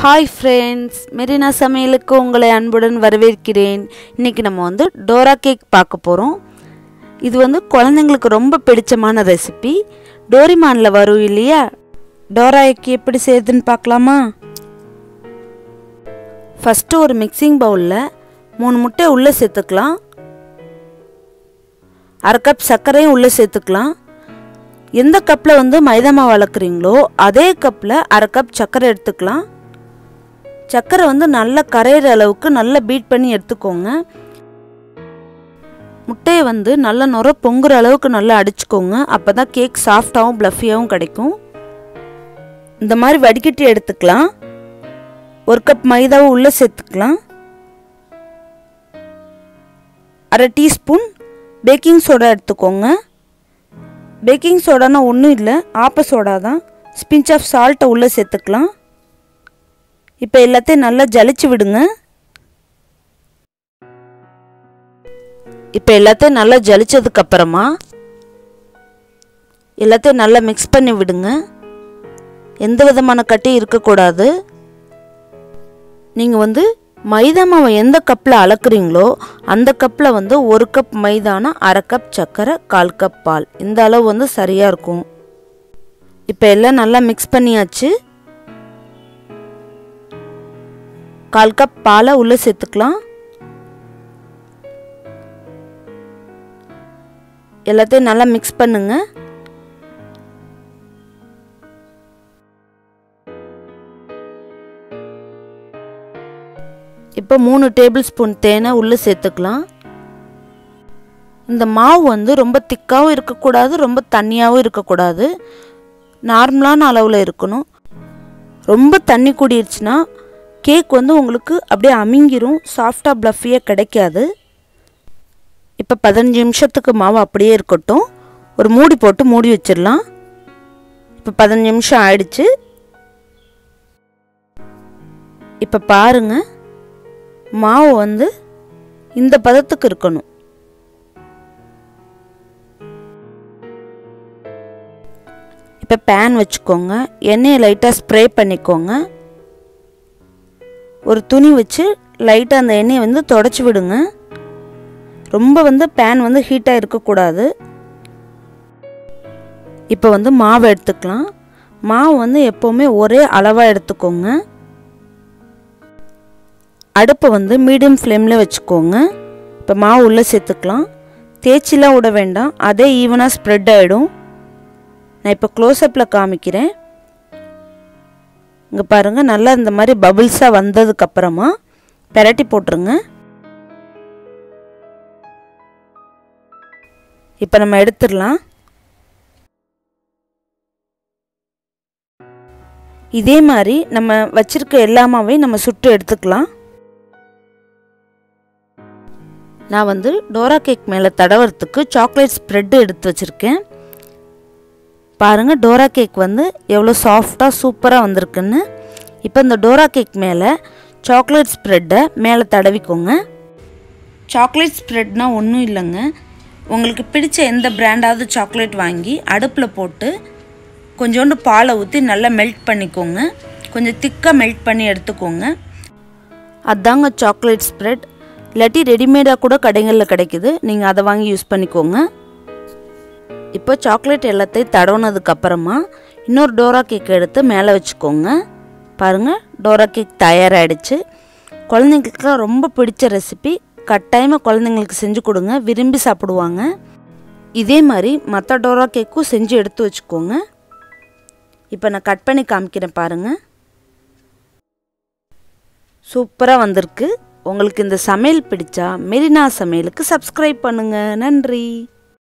hi friends Marina சமையலுக்கு உங்களை அன்புடன் வரவேற்கிறேன் இன்றைக்கி நம்ம வந்து டோரா கேக் பார்க்க போகிறோம் இது வந்து குழந்தைங்களுக்கு ரொம்ப பிடிச்சமான ரெசிபி டோரிமானில் வரும் இல்லையா டோரா கேக் எப்படி செய்யுதுன்னு பார்க்கலாமா ஃபஸ்ட்டு ஒரு மிக்சிங் பவுலில் மூணு முட்டை உள்ளே சேர்த்துக்கலாம் அரை கப் சர்க்கரையும் உள்ளே சேர்த்துக்கலாம் எந்த கப்பில் வந்து மைதா மாவு வளர்க்குறீங்களோ அதே கப்பில் அரை கப் சர்க்கரை எடுத்துக்கலாம் சர்க்கரை வந்து நல்லா கரையிற அளவுக்கு நல்லா பீட் பண்ணி எடுத்துக்கோங்க முட்டையை வந்து நல்லா நுர பொங்குற அளவுக்கு நல்லா அடிச்சுக்கோங்க அப்போ தான் கேக் சாஃப்டாகவும் ப்ளஃபியாகவும் கிடைக்கும் இந்த மாதிரி வடிகட்டி எடுத்துக்கலாம் ஒரு கப் மைதாவை உள்ளே சேர்த்துக்கலாம் அரை டீஸ்பூன் பேக்கிங் சோடா எடுத்துக்கோங்க பேக்கிங் சோடானா ஒன்றும் இல்லை ஆப்ப சோடா தான் ஸ்பிஞ்ச் ஆஃப் சால்ட்டை உள்ளே சேர்த்துக்கலாம் இப்போ எல்லாத்தையும் நல்லா ஜலிச்சு விடுங்க இப்போ எல்லாத்தையும் நல்லா ஜலிச்சதுக்கு அப்புறமா எல்லாத்தையும் நல்லா மிக்ஸ் பண்ணி விடுங்க எந்த விதமான கட்டியும் இருக்கக்கூடாது நீங்கள் வந்து மைதா மாவை எந்த கப்பில் அளக்குறீங்களோ அந்த கப்பில் வந்து ஒரு கப் மைதானா அரை கப் சர்க்கரை கால் கப் பால் இந்த அளவு வந்து சரியாக இருக்கும் இப்போ எல்லாம் நல்லா மிக்ஸ் பண்ணியாச்சு கால் கப் பாலை உள்ளே சேர்த்துக்கலாம் எல்லாத்தையும் நல்லா மிக்ஸ் பண்ணுங்க இப்போ மூணு டேபிள் ஸ்பூன் தேனை உள்ளே சேர்த்துக்கலாம் இந்த மாவு வந்து ரொம்ப திக்காகவும் இருக்கக்கூடாது ரொம்ப தண்ணியாகவும் இருக்கக்கூடாது நார்மலான அளவில் இருக்கணும் ரொம்ப தண்ணி கூடிருச்சுன்னா கேக் வந்து உங்களுக்கு அப்படியே அமிங்கிரும் சாஃப்டாக ப்ளஃபியாக கிடைக்காது இப்போ பதினஞ்சு நிமிஷத்துக்கு மாவு அப்படியே இருக்கட்டும் ஒரு மூடி போட்டு மூடி வச்சிடலாம் இப்போ பதினஞ்சு நிமிஷம் ஆயிடுச்சு இப்போ பாருங்க மாவு வந்து இந்த பதத்துக்கு இருக்கணும் இப்போ பேன் வச்சுக்கோங்க எண்ணெயை லைட்டாக ஸ்ப்ரே பண்ணிக்கோங்க ஒரு துணி வச்சு லைட்டாக அந்த எண்ணெயை வந்து தொடச்சி விடுங்க ரொம்ப வந்து பேன் வந்து ஹீட்டாக இருக்கக்கூடாது இப்போ வந்து மாவு எடுத்துக்கலாம் மாவு வந்து எப்போவுமே ஒரே அளவாக எடுத்துக்கோங்க அடுப்பை வந்து மீடியம் ஃப்ளேமில் வச்சுக்கோங்க இப்போ மாவு உள்ளே சேர்த்துக்கலாம் தேய்ச்சிலாம் விட வேண்டாம் அதே ஈவனாக ஸ்ப்ரெட் ஆகிடும் நான் இப்போ க்ளோஸ்அப்பில் காமிக்கிறேன் இங்கே பாருங்கள் நல்லா இந்த மாதிரி பபிள்ஸாக வந்ததுக்கப்புறமா பெரட்டி போட்டுருங்க இப்போ நம்ம எடுத்துடலாம் இதே மாதிரி நம்ம வச்சிருக்க எல்லாமாவே நம்ம சுட்டு எடுத்துக்கலாம் நான் வந்து டோரா கேக் மேலே தடவறதுக்கு சாக்லேட் ஸ்ப்ரெட்டு எடுத்து வச்சுருக்கேன் பாருங்கள் டோரா கேக் வந்து எவ்வளோ சாஃப்டாக சூப்பராக வந்திருக்குன்னு இப்போ இந்த டோரா கேக் மேலே சாக்லேட் ஸ்ப்ரெட்டை மேலே தடவிக்கோங்க சாக்லேட் ஸ்ப்ரெட்னா ஒன்றும் இல்லைங்க உங்களுக்கு பிடிச்ச எந்த பிராண்டாவது சாக்லேட் வாங்கி அடுப்பில் போட்டு கொஞ்சோண்டு பாலை ஊற்றி நல்லா மெல்ட் பண்ணிக்கோங்க கொஞ்சம் திக்காக மெல்ட் பண்ணி எடுத்துக்கோங்க அதாங்க சாக்லேட் ஸ்ப்ரெட் இல்லாட்டி ரெடிமேடாக கூட கடைகளில் கிடைக்குது நீங்கள் அதை வாங்கி யூஸ் பண்ணிக்கோங்க இப்போ சாக்லேட் எல்லாத்தையும் தடவுனதுக்கு அப்புறமா இன்னொரு டோரா கேக் எடுத்து மேலே வச்சுக்கோங்க பாருங்கள் டோரா கேக் தயாராகிடுச்சு குழந்தைங்களுக்குலாம் ரொம்ப பிடிச்ச ரெசிபி கட்டாயமாக குழந்தைங்களுக்கு செஞ்சு கொடுங்க விரும்பி சாப்பிடுவாங்க இதே மாதிரி மற்ற டோரா கேக்கும் செஞ்சு எடுத்து வச்சுக்கோங்க இப்போ நான் கட் பண்ணி காமிக்கிறேன் பாருங்கள் சூப்பராக வந்திருக்கு உங்களுக்கு இந்த சமையல் பிடிச்சா மெரினா சமையலுக்கு சப்ஸ்கிரைப் பண்ணுங்கள் நன்றி